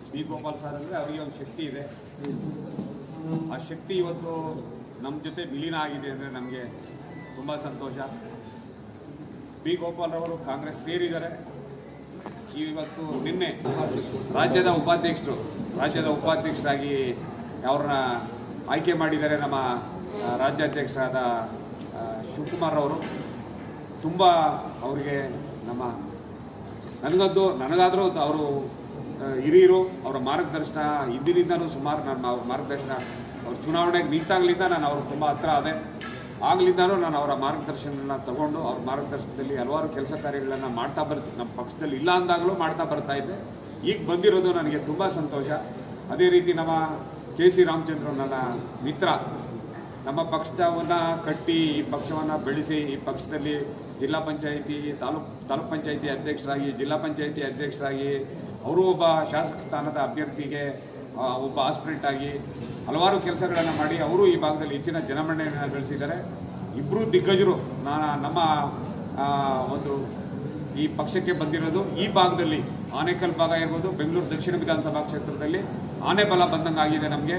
B Gopal sir ಅಂದರೆ ಅವರಿಗೆ ಒಂದು ಶಕ್ತಿ ಇದೆ ಆ ಶಕ್ತಿ ಇವತ್ತು ನಮ್ಮ ಜೊತೆ ವಿಲೀನ ಆಗಿದೆ ಅಂದರೆ ನಮಗೆ ತುಂಬ ಸಂತೋಷ ಬಿ ಗೋಪಾಲ್ರವರು ಕಾಂಗ್ರೆಸ್ ಸೇರಿದ್ದಾರೆ ಇವತ್ತು ನಿನ್ನೆ ರಾಜ್ಯದ ಉಪಾಧ್ಯಕ್ಷರು ರಾಜ್ಯದ ಉಪಾಧ್ಯಕ್ಷರಾಗಿ ಅವ್ರನ್ನ ಆಯ್ಕೆ ಮಾಡಿದ್ದಾರೆ ನಮ್ಮ ಆ, ರಾಜ್ಯಾಧ್ಯಕ್ಷರಾದ ಆ, ಶಿವಕುಮಾರ್ ಅವರು ತುಂಬ ಅವರಿಗೆ ನಮ್ಮ ನನಗಂತೂ ನನಗಾದರೂ ಅವರು ಹಿರಿಯರು ಅವರ ಮಾರ್ಗದರ್ಶನ ಹಿಂದಿನಿಂದನೂ ಸುಮಾರು ನಾನು ಅವ್ರ ಮಾರ್ಗದರ್ಶನ ಅವ್ರ ಚುನಾವಣೆಗೆ ನಿಂತಾಗ್ಲಿಂದ ನಾನು ಅವ್ರ ತುಂಬ ಹತ್ರ ಆದೆ ಆಗ್ಲಿಂದನೂ ನಾನು ಅವರ ಮಾರ್ಗದರ್ಶನ ತಗೊಂಡು ಅವ್ರ ಮಾರ್ಗದರ್ಶನದಲ್ಲಿ ಹಲವಾರು ಕೆಲಸ ಕಾರ್ಯಗಳನ್ನು ಮಾಡ್ತಾ ಬರ್ತೀನಿ ನಮ್ಮ ಪಕ್ಷದಲ್ಲಿ ಇಲ್ಲ ಅಂದಾಗಲೂ ಮಾಡ್ತಾ ಬರ್ತಾ ಇದ್ದೆ ಈಗ ಬಂದಿರೋದು ನನಗೆ ತುಂಬ ಸಂತೋಷ ಅದೇ ರೀತಿ ನಮ್ಮ ಕೆ ಸಿ ರಾಮಚಂದ್ರ ನನ್ನ ಮಿತ್ರ ನಮ್ಮ ಪಕ್ಷವನ್ನು ಕಟ್ಟಿ ಈ ಪಕ್ಷವನ್ನು ಬೆಳೆಸಿ ಈ ಪಕ್ಷದಲ್ಲಿ ಜಿಲ್ಲಾ ಪಂಚಾಯಿತಿ ತಾಲೂಕ್ ತಾಲೂಕ್ ಪಂಚಾಯಿತಿ ಅಧ್ಯಕ್ಷರಾಗಿ ಜಿಲ್ಲಾ ಪಂಚಾಯಿತಿ ಅಧ್ಯಕ್ಷರಾಗಿ ಅವರು ಒಬ್ಬ ಶಾಸಕ ಸ್ಥಾನದ ಅಭ್ಯರ್ಥಿಗೆ ಆ, ಒಬ್ಬ ಆಸ್ಪಿರೆಂಟ್ ಆಗಿ ಹಲವಾರು ಕೆಲಸಗಳನ್ನು ಮಾಡಿ ಅವರು ಈ ಭಾಗದಲ್ಲಿ ಹೆಚ್ಚಿನ ಜನಮನ್ನಣೆಯನ್ನು ಗಳಿಸಿದ್ದಾರೆ ಇಬ್ಬರು ದಿಗ್ಗಜರು ನಾ ನಮ್ಮ ಆ, ಒಂದು ಈ ಪಕ್ಷಕ್ಕೆ ಬಂದಿರೋದು ಈ ಭಾಗದಲ್ಲಿ ಆನೇಕಲ್ ಭಾಗ ಇರ್ಬೋದು ಬೆಂಗಳೂರು ದಕ್ಷಿಣ ವಿಧಾನಸಭಾ ಕ್ಷೇತ್ರದಲ್ಲಿ ಆನೆ ಬಲ ಬಂದಂಗೆ ಆಗಿದೆ ನಮಗೆ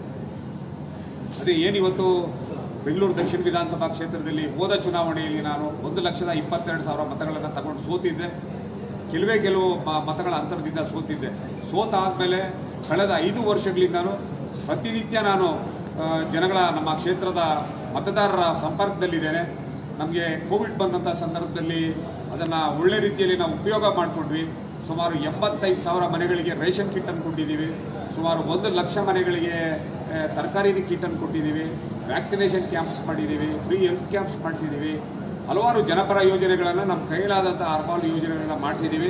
ಅದೇ ಏನಿವತ್ತು ಬೆಂಗಳೂರು ದಕ್ಷಿಣ ವಿಧಾನಸಭಾ ಕ್ಷೇತ್ರದಲ್ಲಿ ಹೋದ ಚುನಾವಣೆಯಲ್ಲಿ ನಾನು ಒಂದು ಲಕ್ಷದ ಇಪ್ಪತ್ತೆರಡು ಸಾವಿರ ಮತಗಳನ್ನು ತಗೊಂಡು ಸೋತಿದ್ದೆ ಕೆಲವೇ ಕೆಲವು ಮ- ಮತಗಳ ಅಂತರದಿಂದ ಸೋತಿದ್ದೆ ಸೋತ ಆದಮೇಲೆ ಕಳೆದ ಐದು ವರ್ಷಗಳಿಂದನೂ ಪ್ರತಿನಿತ್ಯ ನಾನು ಆ, ಜನಗಳ ನಮ್ಮ ಕ್ಷೇತ್ರದ ಮತದಾರರ ಸಂಪರ್ಕದಲ್ಲಿದ್ದೇನೆ ನಮಗೆ ಕೋವಿಡ್ ಬಂದಂಥ ಸಂದರ್ಭದಲ್ಲಿ ಅದನ್ನು ಒಳ್ಳೆ ರೀತಿಯಲ್ಲಿ ನಾವು ಉಪಯೋಗ ಮಾಡಿಕೊಂಡ್ವಿ ಸುಮಾರು ಎಂಬತ್ತೈದು ಸಾವಿರ ಮನೆಗಳಿಗೆ ರೇಷನ್ ಕಿಟ್ಟನ್ನು ಕೊಟ್ಟಿದ್ದೀವಿ ಸುಮಾರು ಒಂದು ಲಕ್ಷ ಮನೆಗಳಿಗೆ ಆ, ತರಕಾರಿ ಕಿಟ್ಟನ್ನು ಕೊಟ್ಟಿದ್ದೀವಿ ವ್ಯಾಕ್ಸಿನೇಷನ್ ಕ್ಯಾಂಪ್ಸ್ ಮಾಡಿದ್ದೀವಿ ಫ್ರೀ ಹೆಲ್ತ್ ಕ್ಯಾಂಪ್ಸ್ ಮಾಡಿಸಿದ್ದೀವಿ ಹಲವಾರು ಜನಪರ ಯೋಜನೆಗಳನ್ನು ನಮ್ಮ ಕೈಲಾದಂಥ ಹಲವಾರು ಯೋಜನೆಗಳನ್ನು ಮಾಡಿಸಿದ್ದೀವಿ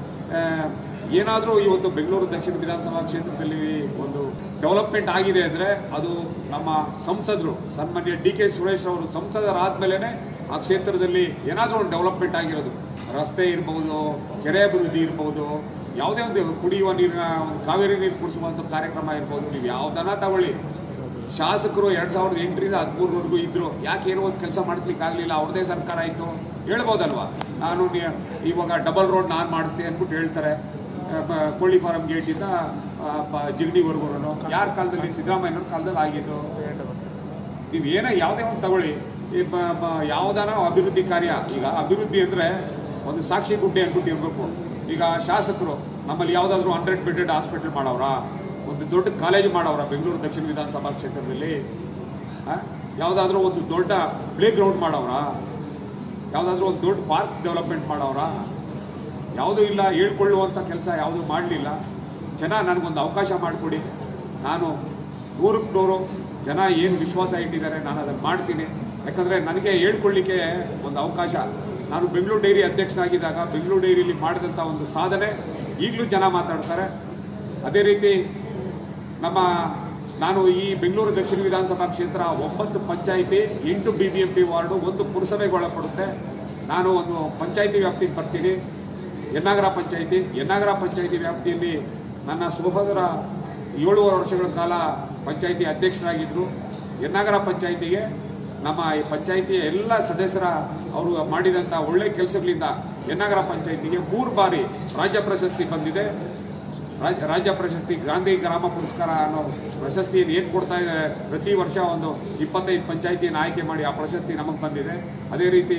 ಏನಾದರೂ ಇವತ್ತು ಬೆಂಗಳೂರು ದಕ್ಷಿಣ ವಿಧಾನಸಭಾ ಕ್ಷೇತ್ರದಲ್ಲಿ ಒಂದು ಡೆವಲಪ್ಮೆಂಟ್ ಆಗಿದೆ ಅಂದರೆ ಅದು ನಮ್ಮ ಸಂಸದರು ಸನ್ಮಾನ್ಯ ಡಿ ಕೆ ಸುರೇಶ್ ಅವರು ಸಂಸದರಾದ್ಮೇಲೆ ಆ ಕ್ಷೇತ್ರದಲ್ಲಿ ಏನಾದರೂ ಒಂದು ಡೆವಲಪ್ಮೆಂಟ್ ಆಗಿರೋದು ರಸ್ತೆ ಇರ್ಬೋದು ಕೆರೆ ಅಭಿವೃದ್ಧಿ ಇರ್ಬೋದು ಯಾವುದೇ ಒಂದು ಕುಡಿಯುವ ನೀರಿನ ಒಂದು ಕಾವೇರಿ ನೀರು ಕುಡಿಸುವಂಥ ಕಾರ್ಯಕ್ರಮ ಇರ್ಬೋದು ನೀವು ಯಾವುದನ್ನ ತಗೊಳ್ಳಿ ಶಾಸಕರು ಎರಡ್ ಸಾವಿರದ ಎಂಟರಿಂದ ಹದಿಮೂರವರೆಗೂ ಇದ್ರು ಯಾಕೆ ಏನೋ ಒಂದು ಕೆಲಸ ಮಾಡ್ಲಿಕ್ಕೆ ಆಗಲಿಲ್ಲ ಅವ್ರದೇ ಸರ್ಕಾರ ಆಯಿತು ಹೇಳ್ಬೋದಲ್ವಾ ನಾನು ನಿ- ಇವಾಗ ಡಬಲ್ ರೋಡ್ ನಾನು ಮಾಡಿಸ್ತೀನಿ ಅಂದ್ಬಿಟ್ಟು ಹೇಳ್ತಾರೆ ಆ, ಬ- ಕೋಳಿ ಫಾರಂ ಗೇಟಿಂದ ಜಿಗಣಿವರೆಗೂ ಯಾರ ಕಾಲದಲ್ಲಿ ಸಿದ್ದರಾಮಯ್ಯನವ್ರ ಕಾಲದಲ್ಲಿ ಆಗಿದ್ದು ನೀವು ಏನೇ ಯಾವುದೇ ಒಂದು ತಗೊಳ್ಳಿ ಈ ಬ- ಬ- ಯಾವುದಾನ ಅಭಿವೃದ್ಧಿ ಕಾರ್ಯ ಈಗ ಅಭಿವೃದ್ಧಿ ಅಂದರೆ ಒಂದು ಸಾಕ್ಷಿ ಗುಡ್ಡೆ ಅಂದ್ಬಿಟ್ಟು ಇರಬೇಕು ಈಗ ಶಾಸಕರು ನಮ್ಮಲ್ಲಿ ಯಾವುದಾದ್ರೂ ಹಂಡ್ರೆಡ್ ಬೆಡೆಡ್ ಹಾಸ್ಪಿಟಲ್ ಮಾಡವ್ರ ಒಂದು ದೊಡ್ಡ ಕಾಲೇಜ್ ಮಾಡವ್ರ ಬೆಂಗಳೂರು ದಕ್ಷಿಣ ವಿಧಾನಸಭಾ ಕ್ಷೇತ್ರದಲ್ಲಿ ಯಾವುದಾದ್ರೂ ಒಂದು ದೊಡ್ಡ ಪ್ಲೇ ಗ್ರೌಂಡ್ ಮಾಡವ್ರ ಯಾವುದಾದ್ರೂ ಒಂದು ದೊಡ್ಡ ಪಾರ್ಕ್ ಡೆವಲಪ್ಮೆಂಟ್ ಮಾಡವ್ರ ಯಾವುದೂ ಇಲ್ಲ ಹೇಳ್ಕೊಳ್ಳುವಂಥ ಕೆಲಸ ಯಾವುದೂ ಮಾಡಲಿಲ್ಲ ಜನ ನನಗೊಂದು ಅವಕಾಶ ಮಾಡಿಕೊಡಿ ನಾನು ನೂರಕ್ಕೆ ನೂರು ಜನ ಏನು ವಿಶ್ವಾಸ ಇಟ್ಟಿದ್ದಾರೆ ನಾನು ಅದನ್ನು ಮಾಡ್ತೀನಿ ಯಾಕಂದರೆ ನನಗೆ ಹೇಳ್ಕೊಳ್ಳಿಕ್ಕೆ ಒಂದು ಅವಕಾಶ ನಾನು ಬೆಂಗಳೂರು ಡೈರಿ ಅಧ್ಯಕ್ಷನಾಗಿದ್ದಾಗ ಬೆಂಗಳೂರು ಡೈರಿಲಿ ಮಾಡಿದಂಥ ಒಂದು ಸಾಧನೆ ಈಗಲೂ ಜನ ಮಾತಾಡ್ತಾರೆ ಅದೇ ರೀತಿ ನಮ್ಮ ನಾನು ಈ ಬೆಂಗಳೂರು ದಕ್ಷಿಣ ವಿಧಾನಸಭಾ ಕ್ಷೇತ್ರ ಒಂಬತ್ತು ಪಂಚಾಯಿತಿ ಎಂಟು B B M P ward ಒಂದು ಪುರಸಭೆಗೆ ಒಳಪಡುತ್ತೆ ನಾನು ಒಂದು ಪಂಚಾಯಿತಿ ವ್ಯಾಪ್ತಿಗೆ ಬರ್ತೀನಿ ಯನ್ನಾಗರ ಪಂಚಾಯಿತಿ ಯನ್ನಾಗರ ಪಂಚಾಯಿತಿ ವ್ಯಾಪ್ತಿಯಲ್ಲಿ ನನ್ನ ಸಹೋದರ ಏಳೂವರೆ ವರ್ಷಗಳ ಕಾಲ ಪಂಚಾಯಿತಿ ಅಧ್ಯಕ್ಷರಾಗಿದ್ದರು ಯನ್ನಾಗರ ಪಂಚಾಯಿತಿಗೆ ನಮ್ಮ ಈ ಪಂಚಾಯಿತಿಯ ಎಲ್ಲ ಸದಸ್ಯರ ಅವರು ಮಾಡಿದಂಥ ಒಳ್ಳೆ ಕೆಲಸಗಳಿಂದ ಯನ್ನಾಗರ ಪಂಚಾಯಿತಿಗೆ ಮೂರು ಬಾರಿ ರಾಜ್ಯ ಪ್ರಶಸ್ತಿ ಬಂದಿದೆ ರಾಜ್- ರಾಜ್ಯ ಪ್ರಶಸ್ತಿ ಗಾಂಧಿ ಗ್ರಾಮ ಪುರಸ್ಕಾರ ಅನ್ನೋ ಪ್ರಶಸ್ತಿಯನ್ನು ಏನು ಕೊಡ್ತಾ ಇದ್ದಾರೆ ಪ್ರತಿ ವರ್ಷ ಒಂದು ಇಪ್ಪತ್ತೈದು ಪಂಚಾಯಿತಿಯನ್ನು ಆಯ್ಕೆ ಮಾಡಿ ಆ ಪ್ರಶಸ್ತಿ ನಮಗೆ ಬಂದಿದೆ ಅದೇ ರೀತಿ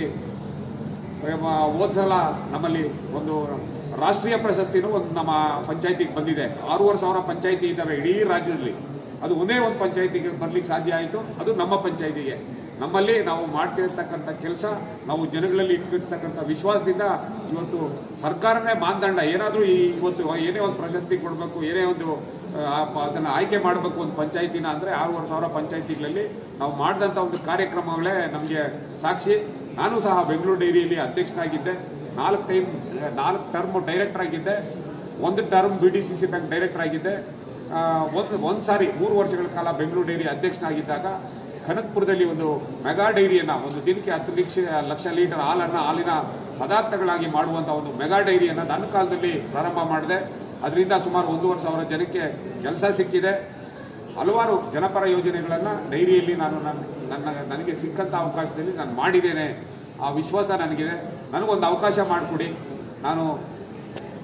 ಮ- ಹೋದ ಸಲ ನಮ್ಮಲ್ಲಿ ಒಂದು ರಾಷ್ಟ್ರೀಯ ಪ್ರಶಸ್ತಿನೂ ಒಂದು ನಮ್ಮ ಪಂಚಾಯತಿಗೆ ಬಂದಿದೆ ಆರೂವರೆ ಸಾವಿರ ಪಂಚಾಯತಿ ಇದ್ದಾವೆ ಇಡೀ ರಾಜ್ಯದಲ್ಲಿ ಅದು ಒಂದೇ ಒಂದು ಪಂಚಾಯತಿಗೆ ಬರ್ಲಿಕ್ಕೆ ಸಾಧ್ಯ ಆಯಿತು ಅದು ನಮ್ಮ ಪಂಚಾಯತಿಗೆ ನಮ್ಮಲ್ಲಿ ನಾವು ಮಾಡ್ತಿರ್ತಕ್ಕಂಥ ಕೆಲಸ ನಾವು ಜನಗಳಲ್ಲಿ ಇಟ್ಟಿರ್ತಕ್ಕಂಥ ವಿಶ್ವಾಸದಿಂದ ಇವತ್ತು ಸರ್ಕಾರನೇ ಮಾನದಂಡ ಏನಾದರೂ ಈ ಇವತ್ತು ಏನೇ ಒಂದು ಪ್ರಶಸ್ತಿ ಕೊಡಬೇಕು ಏನೇ ಒಂದು ಆ, ಪ- ಅದನ್ನು ಆಯ್ಕೆ ಮಾಡಬೇಕು ಒಂದು ಪಂಚಾಯತಿನ ಅಂದರೆ ಆರೂವರೆ ಸಾವಿರ ಪಂಚಾಯತಿಗಳಲ್ಲಿ ನಾವು ಮಾಡಿದಂಥ ಒಂದು ಕಾರ್ಯಕ್ರಮಗಳೇ ನಮಗೆ ಸಾಕ್ಷಿ ನಾನು ಸಹ ಬೆಂಗಳೂರು ಡೈರಿಯಲ್ಲಿ ಅಧ್ಯಕ್ಷನಾಗಿದ್ದೆ ನಾಲ್ಕು ಟೈಮ್ ನಾಲ್ಕು ಟರ್ಮ್ ಡೈರೆಕ್ಟರ್ ಆಗಿದ್ದೆ ಒಂದು term B D C C bank director ಆಗಿದ್ದೆ ಆ, ಒಂದು ಒಂದು ಸಾರಿ ಮೂರು ವರ್ಷಗಳ ಕಾಲ ಬೆಂಗಳೂರು ಡೈರಿ ಅಧ್ಯಕ್ಷನಾಗಿದ್ದಾಗ ಕನಕಪುರದಲ್ಲಿ ಒಂದು ಮೆಗಾ ಡೈರಿಯನ್ನು ಒಂದು ದಿನಕ್ಕೆ ಹತ್ತು ಲಕ್ಷ ಲಕ್ಷ ಲೀಟರ್ ಹಾಲನ್ನು ಹಾಲಿನ ಪದಾರ್ಥಗಳಾಗಿ ಮಾಡುವಂಥ ಒಂದು ಮೆಗಾ ಡೈರಿಯನ್ನು ನನ್ನ ಕಾಲದಲ್ಲಿ ಪ್ರಾರಂಭ ಮಾಡಿದೆ ಅದರಿಂದ ಸುಮಾರು ಒಂದೂವರೆ ಸಾವಿರ ಜನಕ್ಕೆ ಕೆಲಸ ಸಿಕ್ಕಿದೆ ಹಲವಾರು ಜನಪರ ಯೋಜನೆಗಳನ್ನು ಡೈರಿಯಲ್ಲಿ ನಾನು ನನ್ನ ನನ್ನ ನನಗೆ ಸಿಕ್ಕಂಥ ಅವಕಾಶದಲ್ಲಿ ನಾನು ಮಾಡಿದ್ದೇನೆ ಆ ವಿಶ್ವಾಸ ನನಗಿದೆ ನನಗೊಂದು ಅವಕಾಶ ಮಾಡಿಕೊಡಿ ನಾನು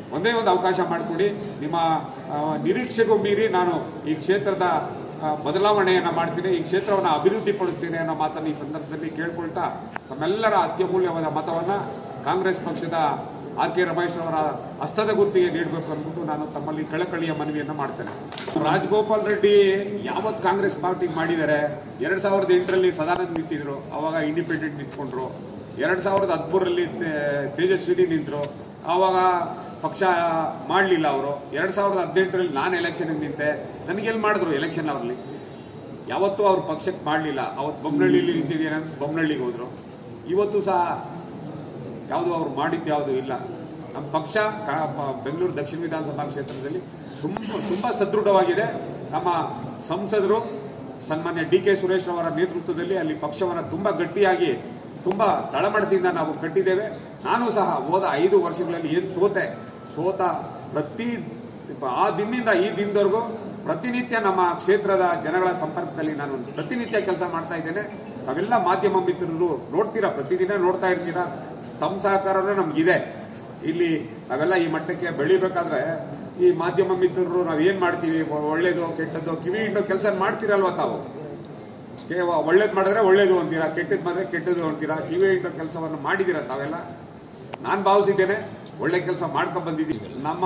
ಒಂದೇ ಒಂದು ಅವಕಾಶ ಮಾಡಿಕೊಡಿ ನಿಮ್ಮ ಆ, ನಿರೀಕ್ಷೆಗೂ ಮೀರಿ ನಾನು ಈ ಕ್ಷೇತ್ರದ ಆ, ಬದಲಾವಣೆಯನ್ನು ಮಾಡ್ತೀನಿ ಈ ಕ್ಷೇತ್ರವನ್ನು ಅಭಿವೃದ್ಧಿಪಡಿಸ್ತೀನಿ ಅನ್ನೋ ಮಾತನ್ನು ಈ ಸಂದರ್ಭದಲ್ಲಿ ಕೇಳ್ಕೊಳ್ತಾ ತಮ್ಮೆಲ್ಲರ ಅತ್ಯಮೂಲ್ಯವಾದ ಮತವನ್ನು ಕಾಂಗ್ರೆಸ್ ಪಕ್ಷದ ಆರ್ ಕೆ ರಮೇಶ್ ಅವರ ಹಸ್ತದ ಗುರುತಿಗೆ ನೀಡಬೇಕು ಅಂದ್ಬಿಟ್ಟು ನಾನು ತಮ್ಮಲ್ಲಿ ಕಳಕಳಿಯ ಮನವಿಯನ್ನು ಮಾಡ್ತೇನೆ ರಾಜಗೋಪಾಲ್ ರೆಡ್ಡಿ ಯಾವತ್ತು ಕಾಂಗ್ರೆಸ್ ಪಾರ್ಟಿಗೆ ಮಾಡಿದ್ದಾರೆ ಎರಡ್ ಸಾವಿರದ ಎಂಟರಲ್ಲಿ ಸದಾನಂದ ನಿಂತಿದ್ರು ಅವಾಗ ಇಂಡಿಪೆಂಡೆಂಟ್ ನಿಂತ್ಕೊಂಡ್ರು ಎರಡ್ ಸಾವಿರದ ಹದಿಮೂರರಲ್ಲಿ ತೇಜಸ್ವಿನಿ ನಿಂತರು ಆವಾಗ ಪಕ್ಷ ಮಾಡಲಿಲ್ಲ ಅವರು ಎರಡ್ ಸಾವಿರದ ಹದಿನೆಂಟರಲ್ಲಿ ನಾನು ಎಲೆಕ್ಷನ್ಗೆ ನಿಂತೆ ನನಗೆಲ್ಲಿ ಮಾಡಿದ್ರು ಎಲೆಕ್ಷನ್ ಅವರಲ್ಲಿ ಯಾವತ್ತೂ ಅವ್ರ ಪಕ್ಷಕ್ಕೆ ಮಾಡಲಿಲ್ಲ ಅವತ್ತು ಬೊಮ್ಮನಹಳ್ಳಿಲಿ ನಿಂತಿದ್ದೀನಿ ಅಂತ ಬೊಮ್ಮನಹಳ್ಳಿಗೆ ಹೋದ್ರು ಇವತ್ತು ಸಹ ಯಾವುದು ಅವ್ರು ಮಾಡಿದ್ದು ಯಾವುದು ಇಲ್ಲ ನಮ್ಮ ಪಕ್ಷ ಕ- ಪ- ಬೆಂಗಳೂರು ದಕ್ಷಿಣ ವಿಧಾನಸಭಾ ಕ್ಷೇತ್ರದಲ್ಲಿ ತುಂಬ ತುಂಬ ಸದೃಢವಾಗಿದೆ ನಮ್ಮ ಸಂಸದರು ಸನ್ಮಾನ್ಯ ಡಿ ಕೆ ಸುರೇಶ್ ಅವರ ನೇತೃತ್ವದಲ್ಲಿ ಅಲ್ಲಿ ಪಕ್ಷವನ್ನು ತುಂಬ ಗಟ್ಟಿಯಾಗಿ ತುಂಬ ತಳಮಟ್ಟದಿಂದ ನಾವು ಕಟ್ಟಿದ್ದೇವೆ ನಾನು ಸಹ ಹೋದ ಐದು ವರ್ಷಗಳಲ್ಲಿ ಏನು ಸೋತೆ ಸೋತ ಪ್ರತಿ ಆ ದಿನದಿಂದ ಈ ದಿನದವರೆಗೂ ಪ್ರತಿನಿತ್ಯ ನಮ್ಮ ಕ್ಷೇತ್ರದ ಜನಗಳ ಸಂಪರ್ಕದಲ್ಲಿ ನಾನು ಪ್ರತಿನಿತ್ಯ ಕೆಲಸ ಮಾಡ್ತಾ ಇದ್ದೇನೆ ತಾವೆಲ್ಲ ಮಾಧ್ಯಮ ಮಿತ್ರರು ನೋಡ್ತೀರಾ ಪ್ರತಿದಿನ ನೋಡ್ತಾ ಇರ್ತೀರಾ ತಮ್ಮ ಸಹಕಾರನೂ ನಮ್ಗಿದೆ ಇಲ್ಲಿ ನಾವೆಲ್ಲ ಈ ಮಟ್ಟಕ್ಕೆ ಬೆಳಿಬೇಕಾದ್ರೆ ಈ ಮಾಧ್ಯಮ ಮಿತ್ರರು ನಾವ್ ಏನ್ ಮಾಡ್ತೀವಿ ಒಳ್ಳೇದು ಕೆಟ್ಟದ್ದು ಕಿವಿ ಹಿಂಡೋ ಕೆಲಸ ಮಾಡ್ತೀರಲ್ವಾ ತಾವು ಕೇವ ಒಳ್ಳೇದು ಮಾಡಿದ್ರೆ ಒಳ್ಳೇದು ಅಂತೀರಾ ಕೆಟ್ಟದ್ದು ಮಾಡಿದ್ರೆ ಕೆಟ್ಟದ್ದು ಅಂತೀರಾ ಕಿವಿ ಹಿಂಡೋ ಕೆಲಸವನ್ನು ಮಾಡಿದ್ದೀರಾ ತಾವೆಲ್ಲ ನಾನು ಭಾವಿಸಿದ್ದೇನೆ ಒಳ್ಳೆ ಕೆಲಸ ಮಾಡ್ಕೊಂಡ್ ಬಂದಿದ್ದೀವಿ ನಮ್ಮ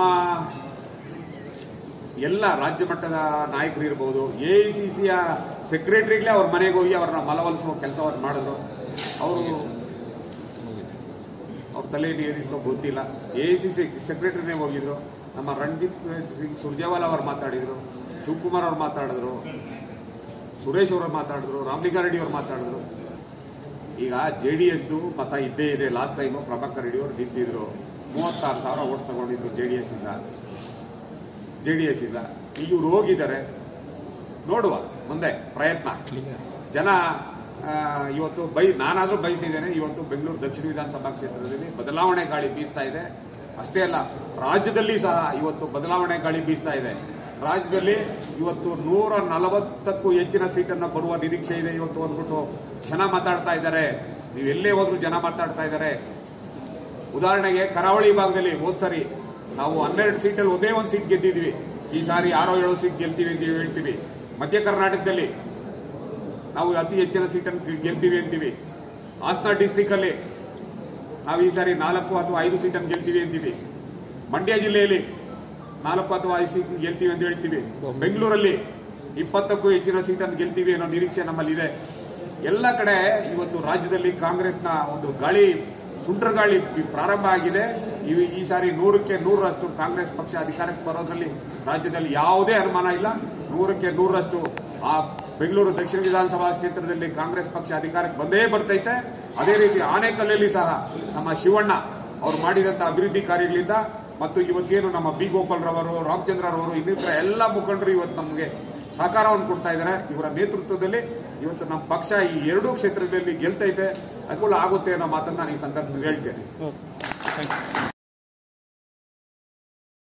ಎಲ್ಲ ರಾಜ್ಯ ಮಟ್ಟದ ನಾಯಕರು ಇರ್ಬೋದು ಎ ಐ ಸಿ ಸಿಯ ಸೆಕ್ರೆಟರಿಗಳೇ ಅವ್ರ ಮನೆಗೆ ಹೋಗಿ ಅವ್ರನ್ನ ಮಲವಲಿಸುವ ಕೆಲಸವನ್ನು ಮಾಡಿದ್ರು ಅವರು ಅವ್ರ ತಲೆಯಲ್ಲಿ ಏನಿತ್ತೋ ಗೊತ್ತಿಲ್ಲ ಎ ಐ ಸಿ ಸಿ ಸೆಕ್ರೆಟರಿನೇ ಹೋಗಿದ್ರು ನಮ್ಮ ರಣಜಿತ್ ಸಿಂಗ್ ಸುರ್ಜೇವಾಲಾ ಅವ್ರು ಮಾತಾಡಿದ್ರು ಶಿವಕುಮಾರ್ ಅವ್ರು ಮಾತಾಡಿದ್ರು ಸುರೇಶ್ ಅವರು ಮಾತಾಡಿದ್ರು ರಾಮಲಿಂಗಾರೆಡ್ಡಿ ಅವ್ರು ಮಾತಾಡಿದ್ರು ಈಗ ಜೆ ಡಿ ಎಸ್ದು ಮತ ಇದ್ದೇ ಇದೆ ಲಾಸ್ಟ್ ಟೈಮು ಪ್ರಭಾಕರ್ ರೆಡ್ಡಿ ಅವರು ನಿಂತಿದ್ರು ಮೂವತ್ತಾರು ಸಾವಿರ ಓಟ್ ತಗೊಂಡಿದ್ರು ಜೆ ಡಿ ಎಸ್ ಇಂದ ಜೆ ಡಿ ಎಸ್ ಇಂದ ಈಗ ಇವ್ರು ಹೋಗಿದ್ದಾರೆ ನೋಡುವ ಮುಂದೆ ಪ್ರಯತ್ನ ಜನ ಆ, ಇವತ್ತು ಬೈ ನಾನಾದ್ರೂ ಬಯಸಿದ್ದೇನೆ ಇವತ್ತು ಬೆಂಗಳೂರು ದಕ್ಷಿಣ ವಿಧಾನಸಭಾ ಕ್ಷೇತ್ರದಲ್ಲಿ ಬದಲಾವಣೆ ಗಾಳಿ ಬೀಸ್ತಾ ಇದೆ ಅಷ್ಟೇ ಅಲ್ಲ ರಾಜ್ಯದಲ್ಲಿ ಸಹ ಇವತ್ತು ಬದಲಾವಣೆ ಗಾಳಿ ಬೀಸ್ತಾ ಇದೆ ರಾಜ್ಯದಲ್ಲಿ ಇವತ್ತು ನೂರ ನಲವತ್ತಕ್ಕೂ ಹೆಚ್ಚಿನ ಸೀಟನ್ನು ಬರುವ ನಿರೀಕ್ಷೆ ಇದೆ ಇವತ್ತು ಅಂದ್ಬಿಟ್ಟು ಜನ ಮಾತಾಡ್ತಾ ಇದ್ದಾರೆ ನೀವು ಎಲ್ಲೇ ಹೋದ್ರೂ ಜನ ಮಾತಾಡ್ತಾ ಇದ್ದಾರೆ ಉದಾಹರಣೆಗೆ ಕರಾವಳಿ ಭಾಗದಲ್ಲಿ ಹೋದ್ ಸರಿ ನಾವು ಹನ್ನೆರಡು ಸೀಟಲ್ಲಿ ಒಂದೇ ಒಂದು ಸೀಟ್ ಗೆದ್ದಿದ್ವಿ ಈ ಸಾರಿ ಆರೋ ಏಳು ಸೀಟ್ ಗೆಲ್ತೀವಿ ಅಂತ ಹೇಳ್ತೀವಿ ಮಧ್ಯ ಕರ್ನಾಟಕದಲ್ಲಿ ನಾವು ಅತಿ ಹೆಚ್ಚಿನ ಸೀಟನ್ನು ಗೆಲ್ತೀವಿ ಅಂತೀವಿ ಹಾಸನ ಡಿಸ್ಟಿಕ್ ಅಲ್ಲಿ ನಾವು ಈ ಸಾರಿ ನಾಲ್ಕು ಅಥವಾ ಐದು ಸೀಟನ್ನು ಗೆಲ್ತೀವಿ ಅಂತೀವಿ ಮಂಡ್ಯ ಜಿಲ್ಲೆಯಲ್ಲಿ ನಾಲ್ಕು ಅಥವಾ ಐದು ಸೀಟ್ ಗೆಲ್ತೀವಿ ಅಂತ ಹೇಳ್ತೀವಿ ಬೆಂಗಳೂರಲ್ಲಿ ಇಪ್ಪತ್ತಕ್ಕೂ ಹೆಚ್ಚಿನ ಸೀಟನ್ನು ಗೆಲ್ತೀವಿ ಅನ್ನೋ ನಿರೀಕ್ಷೆ ನಮ್ಮಲ್ಲಿದೆ ಎಲ್ಲ ಕಡೆ ಇವತ್ತು ರಾಜ್ಯದಲ್ಲಿ ಕಾಂಗ್ರೆಸ್ನ ಒಂದು ಗಾಳಿ ಸುಂಟ್ರ ಗಾಳಿ ಪ್ರಾರಂಭ ಆಗಿದೆ ಈ ಈ ಸಾರಿ ನೂರಕ್ಕೆ ನೂರರಷ್ಟು ಕಾಂಗ್ರೆಸ್ ಪಕ್ಷ ಅಧಿಕಾರಕ್ಕೆ ಬರೋದ್ರಲ್ಲಿ ರಾಜ್ಯದಲ್ಲಿ ಯಾವುದೇ ಅನುಮಾನ ಇಲ್ಲ ನೂರಕ್ಕೆ ನೂರರಷ್ಟು ಆ ಬೆಂಗಳೂರು ದಕ್ಷಿಣ ವಿಧಾನಸಭಾ ಕ್ಷೇತ್ರದಲ್ಲಿ ಕಾಂಗ್ರೆಸ್ ಪಕ್ಷ ಅಧಿಕಾರಕ್ಕೆ ಬಂದೇ ಬರ್ತೈತೆ ಅದೇ ರೀತಿ ಆನೇಕಲ್ಲಲ್ಲಿ ಸಹ ನಮ್ಮ ಶಿವಣ್ಣ ಅವ್ರು ಮಾಡಿದಂತ ಅಭಿವೃದ್ಧಿ ಕಾರ್ಯಗಳಿಂದ ಮತ್ತು ಇವತ್ತೇನು ನಮ್ಮ ಬಿ ಗೋಪಾಲ್ರವರು ರಾಮಚಂದ್ರರವರು ಇನ್ನಿತರ ಎಲ್ಲ ಮುಖಂಡರು ಇವತ್ತು ನಮಗೆ ಸಹಕಾರವನ್ನು ಕೊಡ್ತಾ ಇದ್ದಾರೆ ಇವರ ನೇತೃತ್ವದಲ್ಲಿ ಇವತ್ತು ನಮ್ಮ ಪಕ್ಷ ಈ ಎರಡೂ ಕ್ಷೇತ್ರದಲ್ಲಿ ಗೆಲ್ತೈತೆ ಅನುಕೂಲ ಆಗುತ್ತೆ ಅನ್ನೋ ಮಾತನ್ನ ನಾನು ಈ ಸಂದರ್ಭದಲ್ಲಿ ಹೇಳ್ತೇನೆ